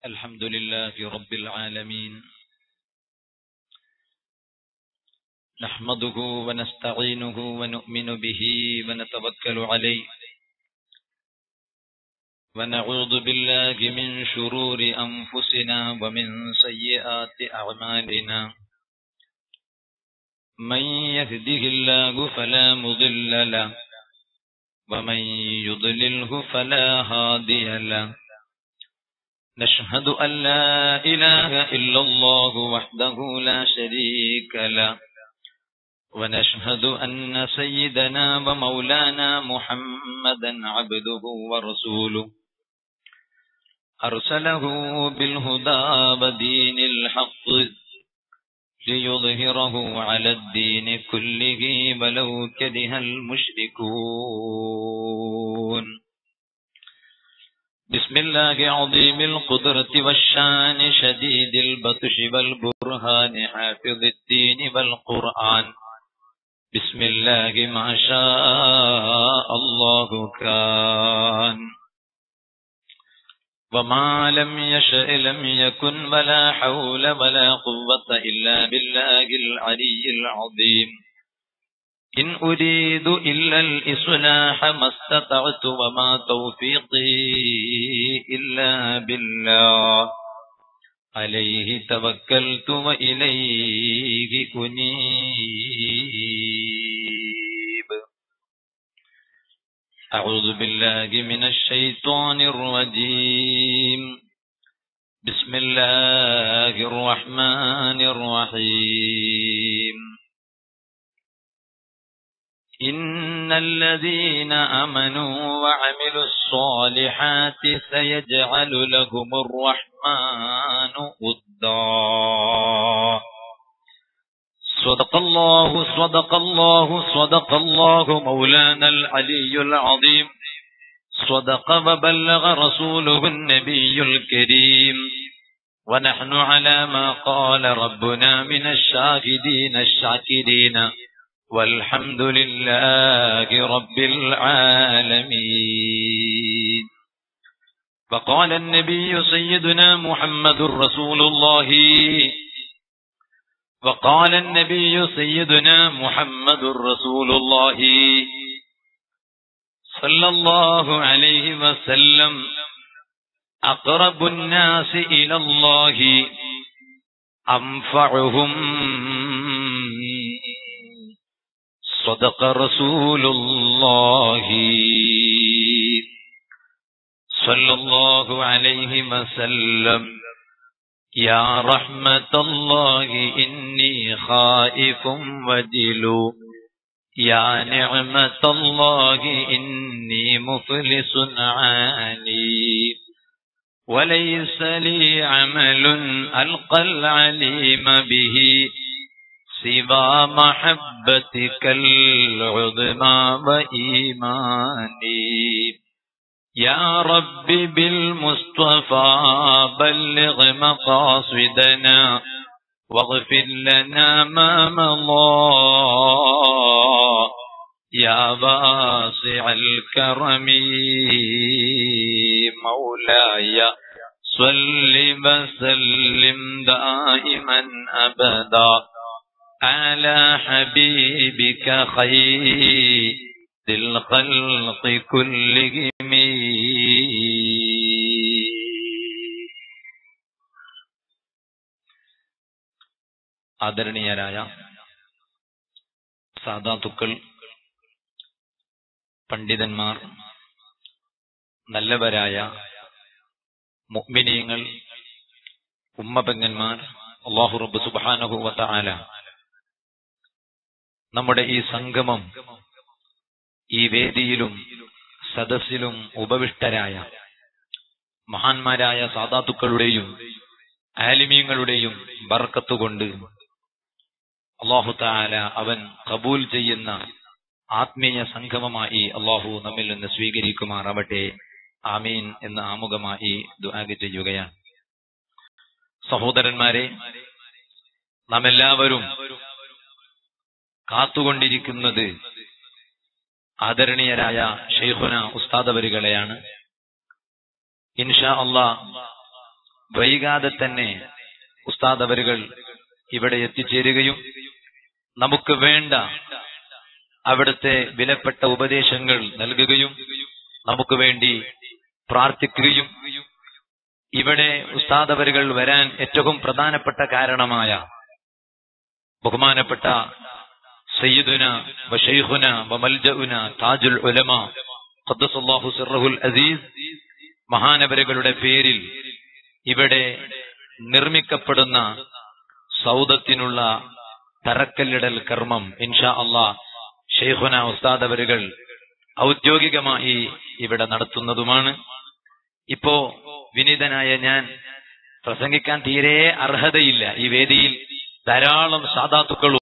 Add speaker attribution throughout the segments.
Speaker 1: الحمد لله رب العالمين نحمده ونستعينه ونؤمن به ونتوكل عليه ونعوذ بالله من شرور أنفسنا ومن سيئات أعمالنا من يهده الله فلا مضل له ومن يضلله فلا هادي له نشهد أن لا إله إلا الله وحده لا شريك له ونشهد أن سيدنا ومولانا محمدا عبده ورسوله أرسله بالهدى ودين الحق ليظهره على الدين كله ولو كره المشركون بسم الله عظيم القدرة والشان شديد البطش والبرهان حافظ الدين والقرآن بسم الله ما شاء الله كان وما لم يشأ لم يكن ولا حول ولا قوة إلا بالله العلي العظيم إن أريد إلا الإصلاح ما استطعت وما توفيقي إلا بالله عليه توكلت وإليه أنيب أعوذ بالله من الشيطان الرجيم بسم الله الرحمن الرحيم إن الذين آمنوا وعملوا الصالحات سيجعل لهم الرحمن ودا صدق الله صدق الله صدق الله مولانا العلي العظيم صدق وبلغ رسوله النبي الكريم ونحن على ما قال ربنا من الشاهدين الشاكرين والحمد لله رب العالمين وقال النبي سيدنا محمد رسول الله وقال النبي سيدنا محمد رسول الله صلى الله عليه وسلم أقرب الناس إلى الله أنفعهم صدق رسول الله صلى الله عليه وسلم يا رحمة الله إني خائف وجل يا نعمة الله إني مفلس عاني وليس لي عمل ألقى العليم به سوى محبتك العظمى وإيماني يا رب بالمصطفى بلغ مقاصدنا واغفر لنا ما مضى يا واسع الكرم مولاي صل وسلم دائما أبدا على حبيبك خير الخلق كلهم ആദരണീയരായ സാധാതുക്കൾ പണ്ഡിതന്മാർ നല്ലവരായ മുഗ്മിനീയങ്ങൾ ഉമ്മപെങ്ങന്മാർ അള്ളാഹു റബ്ബ് സുബാനഹുവത്ത ആല നമ്മുടെ ഈ സംഗമം ഈ വേദിയിലും സദസ്സിലും ഉപവിഷ്ടരായ മഹാന്മാരായ സാധാത്തുക്കളുടെയും ആലിമീങ്ങളുടെയും ബർക്കത്തുകൊണ്ട് അള്ളാഹു താല അവൻ കബൂൽ ചെയ്യുന്ന ആത്മീയ സംഗമമായി അള്ളാഹു നമ്മിൽ നിന്ന് സ്വീകരിക്കുമാറാവട്ടെ ആമീൻ എന്ന ആമുഖമായി ദുആഗ് ചെയ്യുകയാണ് സഹോദരന്മാരെ നാം എല്ലാവരും കാത്തുകൊണ്ടിരിക്കുന്നത് ആദരണീയരായ ഷെയ്ഖുന ഉസ്താദവരുകളെയാണ് ഇൻഷാ അള്ളാ വൈകാതെ തന്നെ ഉസ്താദ് അവരുകൾ ഇവിടെ എത്തിച്ചേരുകയും നമുക്ക് വേണ്ട അവിടുത്തെ വിലപ്പെട്ട ഉപദേശങ്ങൾ നൽകുകയും നമുക്ക് വേണ്ടി പ്രാർത്ഥിക്കുകയും ഇവിടെ ഉസ്താദ് അവരുകൾ വരാൻ ഏറ്റവും പ്രധാനപ്പെട്ട കാരണമായ ബഹുമാനപ്പെട്ട സയ്യിദുന വഷൈഖുന വമൽജഉന താജുൽ ഉലമ ഖദ്ദസല്ലാഹു സിർറഹുൽ അസീസ് മഹാനവരുകളുടെ പേരിൽ ഇവിടെ നിർമ്മിക്കപ്പെടുന്ന സൗദത്തിനുള്ള തറക്കല്ലിടൽ കർമ്മം ഇൻഷാ അള്ളാ ഷെയ്ഖുന ഉസ്താദ് അവരുകൾ ഔദ്യോഗികമായി ഇവിടെ നടത്തുന്നതുമാണ് ഇപ്പോ വിനീതനായ ഞാൻ പ്രസംഗിക്കാൻ തീരെ അർഹതയില്ല ഈ വേദിയിൽ ധാരാളം സാധാത്തുക്കളും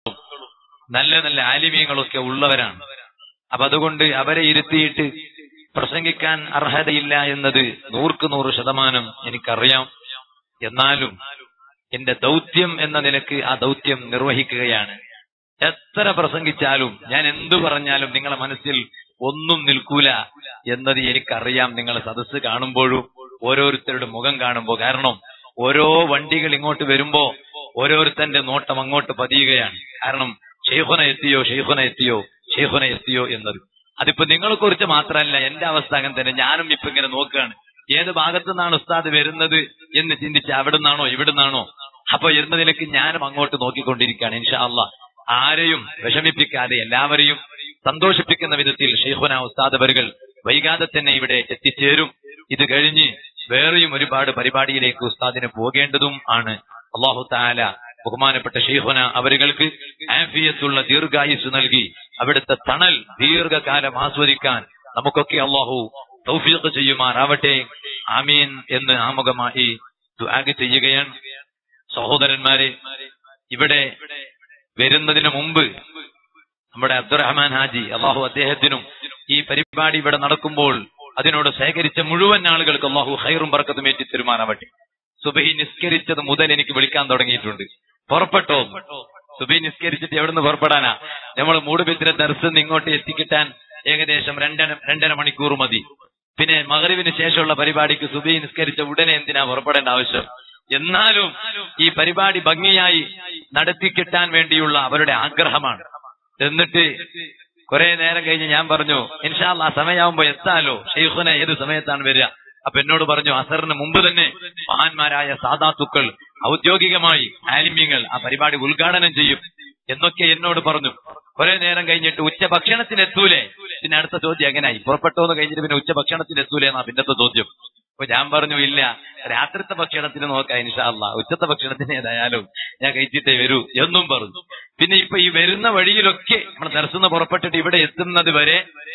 Speaker 1: നല്ല നല്ല ആലിമീങ്ങളൊക്കെ ഉള്ളവരാണ് അപ്പൊ അതുകൊണ്ട് അവരെ ഇരുത്തിയിട്ട് പ്രസംഗിക്കാൻ അർഹതയില്ല എന്നത് നൂർക്ക് നൂറ് ശതമാനം എനിക്കറിയാം എന്നാലും എന്റെ ദൗത്യം എന്ന നിലക്ക് ആ ദൗത്യം നിർവഹിക്കുകയാണ് എത്ര പ്രസംഗിച്ചാലും ഞാൻ എന്തു പറഞ്ഞാലും നിങ്ങളെ മനസ്സിൽ ഒന്നും നിൽക്കൂല എന്നത് എനിക്കറിയാം നിങ്ങളെ സദസ്സ് കാണുമ്പോഴും ഓരോരുത്തരുടെ മുഖം കാണുമ്പോൾ കാരണം ഓരോ വണ്ടികൾ ഇങ്ങോട്ട് വരുമ്പോ ഓരോരുത്തന്റെ നോട്ടം അങ്ങോട്ട് പതിയുകയാണ് കാരണം ഷെയ്ഖുന എത്തിയോ ഷെയ്ഖുന എത്തിയോ ഷെയ്ഖുന എത്തിയോ എന്നത് അതിപ്പോ നിങ്ങളെ കുറിച്ച് മാത്രമല്ല എന്റെ അവസ്ഥ അങ്ങനെ തന്നെ ഞാനും ഇപ്പൊ ഇങ്ങനെ നോക്കുകയാണ് ഏത് ഭാഗത്തു നിന്നാണ് ഉസ്താദ് വരുന്നത് എന്ന് ചിന്തിച്ച് അവിടെ നിന്നാണോ ഇവിടെ നിന്നാണോ അപ്പൊ എന്ന നിലയ്ക്ക് ഞാനും അങ്ങോട്ട് നോക്കിക്കൊണ്ടിരിക്കുകയാണ് ഇൻഷാ അള്ളാ ആരെയും വിഷമിപ്പിക്കാതെ എല്ലാവരെയും സന്തോഷിപ്പിക്കുന്ന വിധത്തിൽ ഷെയ്ഖുന ഉസ്താദ് അവരുകൾ വൈകാതെ തന്നെ ഇവിടെ എത്തിച്ചേരും ഇത് കഴിഞ്ഞ് വേറെയും ഒരുപാട് പരിപാടിയിലേക്ക് ഉസ്താദിന് പോകേണ്ടതും ആണ് അള്ളാഹു താല ബഹുമാനപ്പെട്ട ഷെയ്ഖുന അവരുകൾക്ക് ആഫിയത്തുള്ള ദീർഘായുസ് നൽകി അവിടുത്തെ തണൽ ദീർഘകാലം ആസ്വദിക്കാൻ നമുക്കൊക്കെ അള്ളാഹു തൗഫീഖ് ചെയ്യുമാറാവട്ടെ ആമീൻ എന്ന് ആമുഖമായി ദുആഗ് ചെയ്യുകയാണ് സഹോദരന്മാരെ ഇവിടെ വരുന്നതിന് മുമ്പ് നമ്മുടെ അബ്ദുറഹ്മാൻ ഹാജി അള്ളാഹു അദ്ദേഹത്തിനും ഈ പരിപാടി ഇവിടെ നടക്കുമ്പോൾ അതിനോട് ശേഖരിച്ച മുഴുവൻ ആളുകൾക്ക് അള്ളാഹു ഹൈറും ബർക്കത്തും ഏറ്റി തീരുമാനമാവട്ടെ സുബഹി നിസ്കരിച്ചത് മുതൽ എനിക്ക് വിളിക്കാൻ തുടങ്ങിയിട്ടുണ്ട് പുറപ്പെട്ടോ സുബഹി നിസ്കരിച്ചിട്ട് എവിടുന്ന് പുറപ്പെടാനാ നമ്മൾ മൂടുബിത്തിരെ ദർശനം ഇങ്ങോട്ട് എത്തിക്കിട്ടാൻ ഏകദേശം രണ്ടര രണ്ടര മണിക്കൂർ മതി പിന്നെ മകരുവിന് ശേഷമുള്ള പരിപാടിക്ക് സുബഹി നിസ്കരിച്ച ഉടനെ എന്തിനാ പുറപ്പെടേണ്ട ആവശ്യം എന്നാലും ഈ പരിപാടി ഭംഗിയായി നടത്തിക്കിട്ടാൻ വേണ്ടിയുള്ള അവരുടെ ആഗ്രഹമാണ് എന്നിട്ട് കുറെ നേരം കഴിഞ്ഞ് ഞാൻ പറഞ്ഞു ഇൻഷാല്ല ആ സമയമാകുമ്പോ എത്താലോ ഷെയ്ഖുന ഏത് സമയത്താണ് വരിക അപ്പൊ എന്നോട് പറഞ്ഞു അസറിന് മുമ്പ് തന്നെ മഹാന്മാരായ സാധാത്തുക്കൾ ഔദ്യോഗികമായി ആലിമ്യങ്ങൾ ആ പരിപാടി ഉദ്ഘാടനം ചെയ്യും എന്നൊക്കെ എന്നോട് പറഞ്ഞു കുറെ നേരം കഴിഞ്ഞിട്ട് ഉച്ച ഭക്ഷണത്തിന് എത്തൂലേ പിന്നെ അടുത്ത ചോദ്യം എങ്ങനെയായി പുറപ്പെട്ടോ എന്ന് കഴിഞ്ഞിട്ട് പിന്നെ ഉച്ച ഭക്ഷണത്തിന് എത്തൂലേ എന്നാ പിന്നത്തെ ചോദ്യം അപ്പൊ ഞാൻ പറഞ്ഞു ഇല്ല രാത്രിത്തെ ഭക്ഷണത്തിന് നോക്കാം ഇൻഷാല്ല ഉച്ചത്തെ ഭക്ഷണത്തിന് ഏതായാലും ഞാൻ കഴിച്ചിട്ടേ വരൂ എന്നും പറഞ്ഞു പിന്നെ ഇപ്പൊ ഈ വരുന്ന വഴിയിലൊക്കെ നമ്മൾ ദർശനം പുറപ്പെട്ടിട്ട് ഇവിടെ എത്തുന്നത് വരെ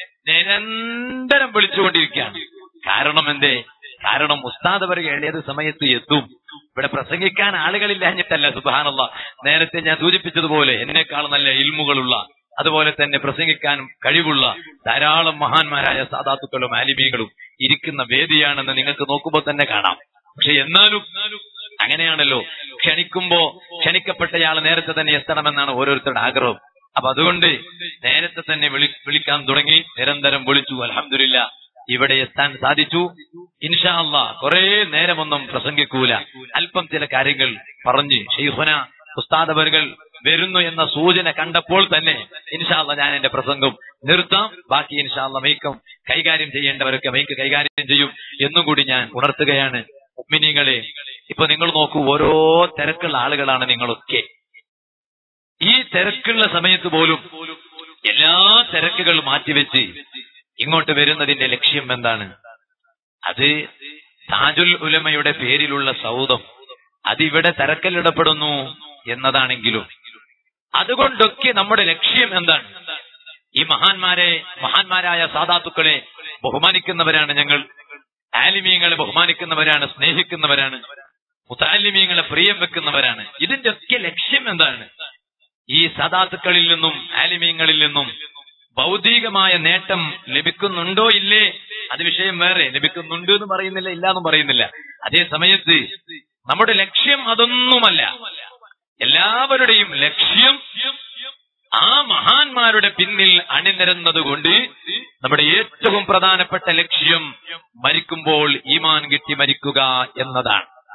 Speaker 1: നിരന്തരം വിളിച്ചുകൊണ്ടിരിക്കുകയാണ് കാരണം എന്തേ കാരണം ഉസ്താദ് വരെ ഏത് സമയത്ത് എത്തും ഇവിടെ പ്രസംഗിക്കാൻ ആളുകളില്ലാഞ്ഞിട്ടല്ല സുബാനുള്ള നേരത്തെ ഞാൻ സൂചിപ്പിച്ചതുപോലെ എന്നെക്കാൾ നല്ല ഇൽമുകളുള്ള അതുപോലെ തന്നെ പ്രസംഗിക്കാൻ കഴിവുള്ള ധാരാളം മഹാന്മാരായ സാധാത്തുക്കളും ആലിമീകളും ഇരിക്കുന്ന വേദിയാണെന്ന് നിങ്ങൾക്ക് നോക്കുമ്പോൾ തന്നെ കാണാം പക്ഷെ എന്നാലും അങ്ങനെയാണല്ലോ ക്ഷണിക്കുമ്പോ ക്ഷണിക്കപ്പെട്ടയാൾ നേരത്തെ തന്നെ എത്തണമെന്നാണ് ഓരോരുത്തരുടെ ആഗ്രഹം അപ്പൊ അതുകൊണ്ട് നേരത്തെ തന്നെ വിളി വിളിക്കാൻ തുടങ്ങി നിരന്തരം വിളിച്ചു അലഹമില്ല ഇവിടെ എത്താൻ സാധിച്ചു ഇൻഷാ അള്ളാ കുറെ നേരമൊന്നും പ്രസംഗിക്കൂല അല്പം ചില കാര്യങ്ങൾ പറഞ്ഞ് ഷെയ്ഖുന ഉസ്താദവരുകൾ വരുന്നു എന്ന സൂചന കണ്ടപ്പോൾ തന്നെ ഇൻഷാല്ല ഞാൻ എന്റെ പ്രസംഗം നിർത്താം ബാക്കി ഇൻഷാല്ല മൈക്കം കൈകാര്യം ചെയ്യേണ്ടവരൊക്കെ മൈക്ക് കൈകാര്യം ചെയ്യും എന്നും കൂടി ഞാൻ ഉണർത്തുകയാണ് ഉമ്മിനിങ്ങളെ ഇപ്പൊ നിങ്ങൾ നോക്കൂ ഓരോ തിരക്കുള്ള ആളുകളാണ് നിങ്ങളൊക്കെ ഈ തിരക്കുള്ള സമയത്ത് പോലും എല്ലാ തിരക്കുകൾ മാറ്റിവെച്ച് ഇങ്ങോട്ട് വരുന്നതിന്റെ ലക്ഷ്യം എന്താണ് അത് താജുൽ ഉലമയുടെ പേരിലുള്ള സൗദം അതിവിടെ തിരക്കലിടപെടുന്നു എന്നതാണെങ്കിലും അതുകൊണ്ടൊക്കെ നമ്മുടെ ലക്ഷ്യം എന്താണ് ഈ മഹാന്മാരെ മഹാന്മാരായ സാധാത്തുക്കളെ ബഹുമാനിക്കുന്നവരാണ് ഞങ്ങൾ ആലിമീങ്ങളെ ബഹുമാനിക്കുന്നവരാണ് സ്നേഹിക്കുന്നവരാണ് മുത്താലിമീങ്ങളെ പ്രിയം വെക്കുന്നവരാണ് ഇതിന്റെ ഒക്കെ ലക്ഷ്യം എന്താണ് ഈ സദാത്തുക്കളിൽ നിന്നും ആലിമീങ്ങളിൽ നിന്നും ഭൗതികമായ നേട്ടം ലഭിക്കുന്നുണ്ടോ ഇല്ലേ അത് വിഷയം വേറെ ലഭിക്കുന്നുണ്ട് എന്ന് പറയുന്നില്ല ഇല്ല എന്നും പറയുന്നില്ല അതേ സമയത്ത് നമ്മുടെ ലക്ഷ്യം അതൊന്നുമല്ല എല്ലാവരുടെയും ലക്ഷ്യം ആ മഹാന്മാരുടെ പിന്നിൽ അണിനിരന്നത് കൊണ്ട് നമ്മുടെ ഏറ്റവും പ്രധാനപ്പെട്ട ലക്ഷ്യം മരിക്കുമ്പോൾ ഈമാൻ കിട്ടി മരിക്കുക എന്നതാണ്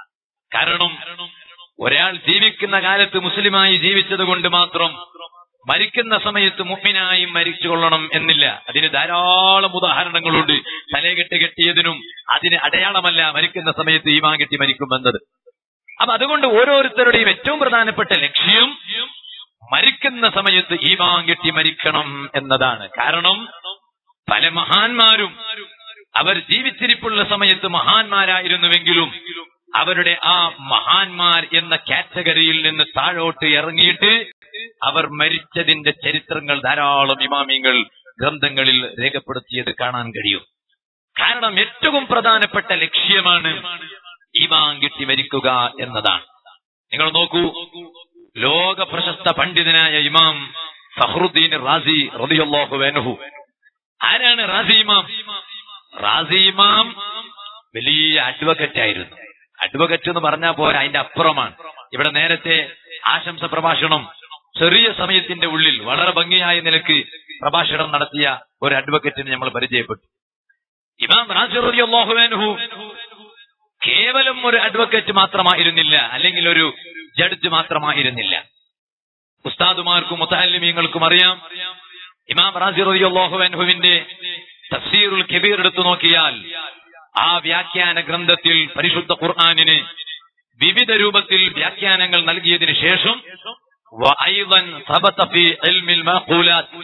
Speaker 1: കാരണം ഒരാൾ ജീവിക്കുന്ന കാലത്ത് മുസ്ലിമായി ജീവിച്ചത് കൊണ്ട് മാത്രം മരിക്കുന്ന സമയത്ത് മുഗ്മിനായി മരിച്ചു കൊള്ളണം എന്നില്ല അതിന് ധാരാളം ഉദാഹരണങ്ങളുണ്ട് തലകെട്ട് കെട്ടിയതിനും അതിന് അടയാളമല്ല മരിക്കുന്ന സമയത്ത് ഈമാൻ കെട്ടി മരിക്കുമെന്നത് അപ്പൊ അതുകൊണ്ട് ഓരോരുത്തരുടെയും ഏറ്റവും പ്രധാനപ്പെട്ട ലക്ഷ്യം മരിക്കുന്ന സമയത്ത് ഈമാൻ കെട്ടി മരിക്കണം എന്നതാണ് കാരണം പല മഹാന്മാരും അവർ ജീവിച്ചിരിപ്പുള്ള സമയത്ത് മഹാന്മാരായിരുന്നുവെങ്കിലും അവരുടെ ആ മഹാന്മാർ എന്ന കാറ്റഗറിയിൽ നിന്ന് താഴോട്ട് ഇറങ്ങിയിട്ട് അവർ മരിച്ചതിന്റെ ചരിത്രങ്ങൾ ധാരാളം ഇമാമിങ്ങൾ ഗ്രന്ഥങ്ങളിൽ രേഖപ്പെടുത്തിയത് കാണാൻ കഴിയും കാരണം ഏറ്റവും പ്രധാനപ്പെട്ട ലക്ഷ്യമാണ് ഈമാൻ കിട്ടി മരിക്കുക എന്നതാണ് നിങ്ങൾ നോക്കൂ ലോക പ്രശസ്ത പണ്ഡിതനായ ഇമാം ഫഹ്റുദ്ദീൻ റാസി റളിയല്ലാഹു അൻഹു ആരാണ് റാസി ഇമാം റാസി ഇമാം വലിയ അഡ്വക്കറ്റ് ആയിരുന്നു അഡ്വക്കറ്റ് എന്ന് പറഞ്ഞാൽ പോരാ അതിന്റെ അപ്പുറമാണ് ഇവിടെ നേരത്തെ ആശംസ പ്രഭാഷണം ചെറിയ സമയത്തിന്റെ ഉള്ളിൽ വളരെ ഭംഗിയായ നിലക്ക് പ്രഭാഷണം നടത്തിയ ഒരു അഡ്വക്കറ്റിന് നമ്മൾ പരിചയപ്പെട്ടു ഇമാം റാസി റളിയല്ലാഹു അൻഹു കേവലം ഒരു അഡ്വക്കേറ്റ് മാത്രമായിരുന്നില്ല അല്ലെങ്കിൽ ഒരു ജഡ്ജ് മാത്രമായിരുന്നില്ല ഉസ്താദുമാർക്കും മുത്താലിമീങ്ങൾക്കും അറിയാം ഇമാം റാസി റളിയല്ലാഹു അൻഹുവിന്റെ തഫ്സീറുൽ കബീർ എടുത്തു നോക്കിയാൽ ആ വ്യാഖ്യാന ഗ്രന്ഥത്തിൽ പരിശുദ്ധ ഖുർആനിന് വിവിധ രൂപത്തിൽ വ്യാഖ്യാനങ്ങൾ നൽകിയതിനു ശേഷം വഅയ്ളൻ സബത ഫീ ഇൽമിൽ മഖൂലാത്ത്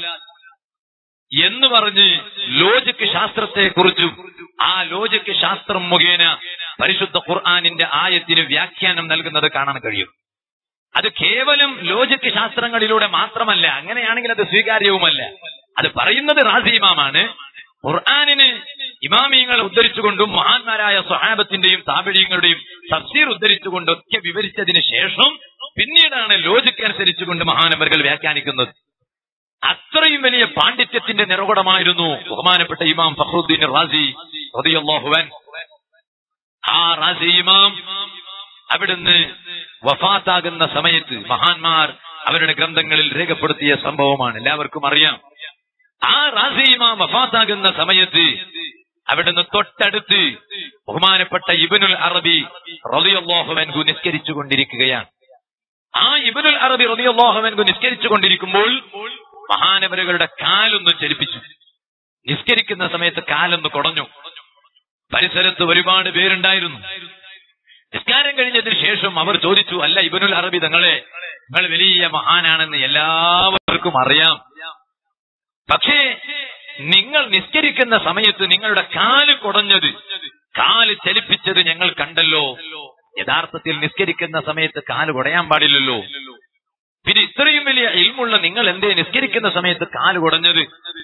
Speaker 1: എന്ന് പറഞ്ഞ് ലോജിക് ശാസ്ത്രത്തെക്കുറിച്ചും ആ ലോജിക് ശാസ്ത്രം മുഖേന പരിശുദ്ധ ഖുർആാനിന്റെ ആയത്തിന് വ്യാഖ്യാനം നൽകുന്നത് കാണാൻ കഴിയും അത് കേവലം ലോജിക് ശാസ്ത്രങ്ങളിലൂടെ മാത്രമല്ല അങ്ങനെയാണെങ്കിൽ അത് സ്വീകാര്യവുമല്ല അത് പറയുന്നത് റാസിമാമാണ് ഖുർആാനിന് ഇമാമിയങ്ങൾ ഉദ്ധരിച്ചുകൊണ്ടും മഹാന്മാരായ സ്വഹാബത്തിന്റെയും താപഴീങ്ങളുടെയും തഫ്സീർ ഉദ്ധരിച്ചുകൊണ്ടൊക്കെ വിവരിച്ചതിന് ശേഷം പിന്നീടാണ് ലോജിക് അനുസരിച്ചുകൊണ്ട് മഹാനവറുകൾ വ്യാഖ്യാനിക്കുന്നത് അത്രയും വലിയ പാണ്ഡിത്യത്തിന്റെ നിറകുടമായിരുന്നു ബഹുമാനപ്പെട്ട ഇമാം ഫഖറുദ്ദീൻ റാസി റളിയല്ലാഹു അൻഹു ആ റാസി ഇമാം അവിടുന്ന് വഫാത്താകുന്ന സമയത്ത് മഹാന്മാർ അവരുടെ ഗ്രന്ഥങ്ങളിൽ രേഖപ്പെടുത്തിയ സംഭവമാണ് എല്ലാവർക്കും അറിയാം ആ റാസി ഇമാം വഫാത്താകുന്ന സമയത്ത് അവിടുന്ന് തൊട്ടടുത്ത് ബഹുമാനപ്പെട്ട ഇബനുൽ അറബി റളിയല്ലാഹു അൻഹു നിസ്കരിച്ചു കൊണ്ടിരിക്കുകയാണ് ആ ഇബനുൽ അറബി റളിയല്ലാഹു അൻഹു നിസ്കരിച്ചു കൊണ്ടിരിക്കുമ്പോൾ മഹാനവരുകളുടെ കാലൊന്ന് ചലിപ്പിച്ചു നിസ്കരിക്കുന്ന സമയത്ത് കാലൊന്ന് കുടഞ്ഞു പരിസരത്ത് ഒരുപാട് പേരുണ്ടായിരുന്നു നിസ്കാരം കഴിഞ്ഞതിന് ശേഷം അവർ ചോദിച്ചു അല്ല ഇബനുൽ അറബി തങ്ങളെ നിങ്ങൾ വലിയ മഹാനാണെന്ന് എല്ലാവർക്കും അറിയാം പക്ഷേ നിങ്ങൾ നിസ്കരിക്കുന്ന സമയത്ത് നിങ്ങളുടെ കാല് കുടഞ്ഞത് കാല് ചലിപ്പിച്ചത് ഞങ്ങൾ കണ്ടല്ലോ യഥാർത്ഥത്തിൽ നിസ്കരിക്കുന്ന സമയത്ത് കാല് കുടയാൻ പാടില്ലല്ലോ പിന്നെ ഇത്രയും വലിയ ഇൽമുള്ള നിങ്ങൾ എന്തേ നിസ്കരിക്കുന്ന സമയത്ത് കാല് കുടഞ്ഞത്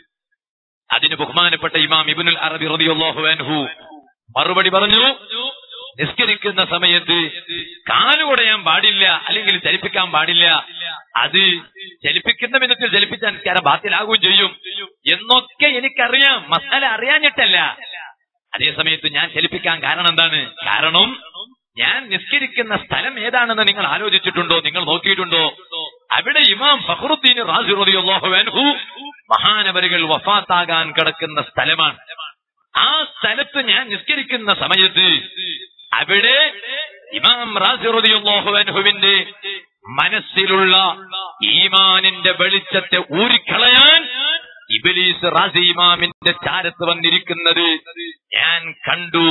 Speaker 1: അതിന് ബഹുമാനപ്പെട്ട ഇമാം ഇബിനുൽ അറബി റളിയല്ലാഹു അൻഹു മറുപടി പറഞ്ഞു നിസ്കരിക്കുന്ന സമയത്ത് കാല് കുടയാൻ പാടില്ല അല്ലെങ്കിൽ ചലിപ്പിക്കാൻ പാടില്ല അത് ചലിപ്പിക്കുന്ന വിധത്തിൽ ചലിപ്പിച്ച നിസ്കാരം ബാത്തിലാകുകയും ചെയ്യും എന്നൊക്കെ എനിക്കറിയാം മസാല അറിയാഞ്ഞിട്ടല്ല അതേ സമയത്ത് ഞാൻ ചലിപ്പിക്കാൻ കാരണം എന്താണ് കാരണം ഞാൻ നിസ്കരിക്കുന്ന സ്ഥലം ഏതാണെന്ന് നിങ്ങൾ ആലോചിച്ചിട്ടുണ്ടോ നിങ്ങൾ നോക്കിയിട്ടുണ്ടോ അവിടെ ഇമാം ഫഖറുദ്ദീൻ റാസി റളിയല്ലാഹു അൻഹു മഹാനവരുകൾ വഫാത്താകാൻ കിടക്കുന്ന സ്ഥലമാണ് ആ സ്ഥലത്ത് ഞാൻ നിസ്കരിക്കുന്ന സമയത്ത് അവിടെ ഇമാം റാസി റളിയല്ലാഹു അൻഹുവിന്റെ മനസ്സിലുള്ള ഈമാനിന്റെ വെളിച്ചത്തെ ഊരിക്കളയാൻ ഇബലീസ് റാസി ഇമാമിന്റെ ചാരത്ത് വന്നിരിക്കുന്നത് ഞാൻ കണ്ടു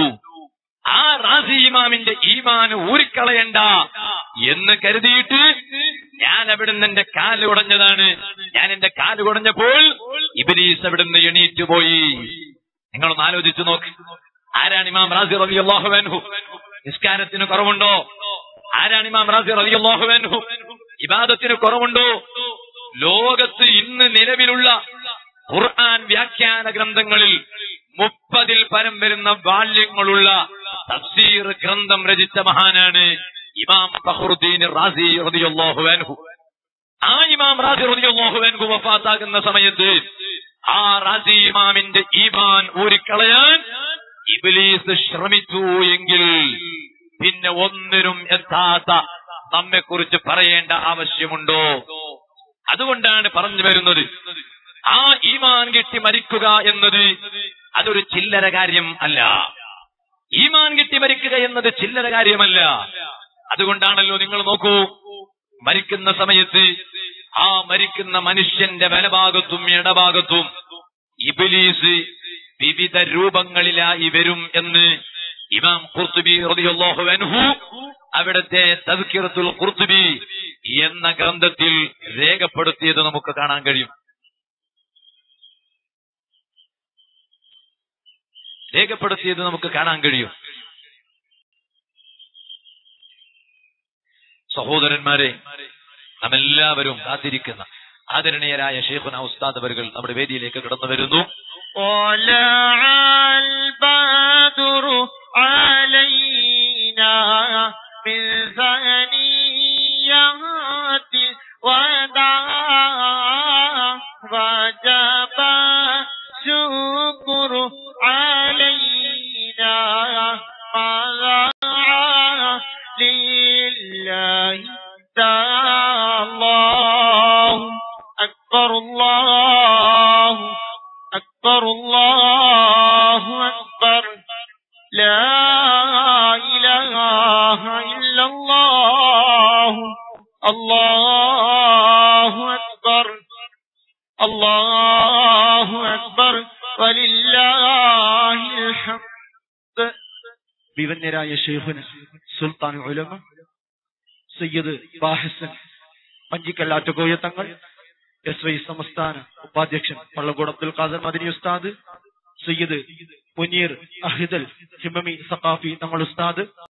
Speaker 1: ആ റാസി ഇമാമിന്റെ ഈമാൻ ഊരിക്കളയണ്ട എന്ന് കരുതിയിട്ട് ഞാൻ അവിടുന്ന് എന്റെ കാല് കുടഞ്ഞതാണ് ഞാൻ എന്റെ കാല് കുടഞ്ഞപ്പോൾ ഇബലീസ് അവിടുന്ന് എണീറ്റ് പോയി നിങ്ങളൊന്ന് ആലോചിച്ചു നോക്ക് ആരാണ് ഇമാം റാസി റബി അള്ളാഹുവൻഹു നിസ്കാരത്തിന് കുറവുണ്ടോ ആരാണ് ഇമാം റാസി റബി അള്ളാഹുവൻഹു ഇബാദത്തിന് കുറവുണ്ടോ ലോകത്ത് ഇന്ന് നിലവിലുള്ള ഖുർആൻ വ്യാഖ്യാന ഗ്രന്ഥങ്ങളിൽ മുപ്പതിൽ പരം വരുന്ന ബാല്യങ്ങളുള്ള തഫ്സീർ ഗ്രന്ഥം രചിച്ച മഹാനാണ് ഇമാം ഫഖറുദ്ദീൻ റാസി റളിയല്ലാഹു അൻഹു ആ ഇമാം റാസി റളിയല്ലാഹു അൻഹു വഫാത്താകുന്ന സമയത്ത് ആ റാസി ഇമാമിന്റെ ഈമാൻ ഊരിക്കളയാൻ ഇബ്ലീസ് ശ്രമിച്ചു എങ്കിൽ പിന്നെ ഒന്നിനും എത്താത്ത നമ്മെക്കുറിച്ച് പറയേണ്ട ആവശ്യമുണ്ടോ അതുകൊണ്ടാണ് പറഞ്ഞു വരുന്നത് ആ ഈമാൻ കിട്ടി മരിക്കുക എന്നത് അതൊരു ചില്ലര കാര്യം അല്ല ഈമാൻ കിട്ടി മരിക്കുക എന്നത് ചില്ലര കാര്യമല്ല അതുകൊണ്ടാണല്ലോ നിങ്ങൾ നോക്കൂ മരിക്കുന്ന സമയത്ത് ആ മരിക്കുന്ന മനുഷ്യന്റെ വലഭാഗത്തും ഇടഭാഗത്തും ഇബിലീസ് വിവിധ രൂപങ്ങളിലായി വരും എന്ന് ഇമാം ഖുർത്തുബി റളിയല്ലാഹു അൻഹു അവിടുത്തെ തദ്കിറത്തുൽ ഖുർത്തുബി എന്ന ഗ്രന്ഥത്തിൽ രേഖപ്പെടുത്തിയത് നമുക്ക് കാണാൻ കഴിയും രേഖപ്പെടുത്തിയത് നമുക്ക് കാണാൻ കഴിയും സഹോദരന്മാരെ നാം എല്ലാവരും കാത്തിരിക്കുന്ന ആദരണീയരായ ഷെയ്ഖുന ഉസ്താദ് അവர்கள் നമ്മുടെ വേദിയിലേക്ക് കടന്നു വരുന്നു
Speaker 2: طلع البدر علينا من ثنيات الوداع وجب الشكر علينا مضى لله الله أكبر الله أكبر الله أكبر لا إله إلا الله الله أكبر الله أكبر ولله الحمد
Speaker 3: വിവന്യരായ ഷെയ്ഖുന് സുൽത്താൻ ഉലമ സയ്യദ് ബാഹിസൻ പഞ്ചിക്കല്ലാറ്റുകോയ തങ്ങൾ എസ് വൈ സംസ്ഥാന ഉപാധ്യക്ഷൻ പള്ളങ്കോട് അബ്ദുൽ ഖാദർ മദനി ഉസ്താദ് സയ്യിദ് പുനീർ അഹിദൽ ഹിമമി സഖാഫി തങ്ങൾ ഉസ്താദ്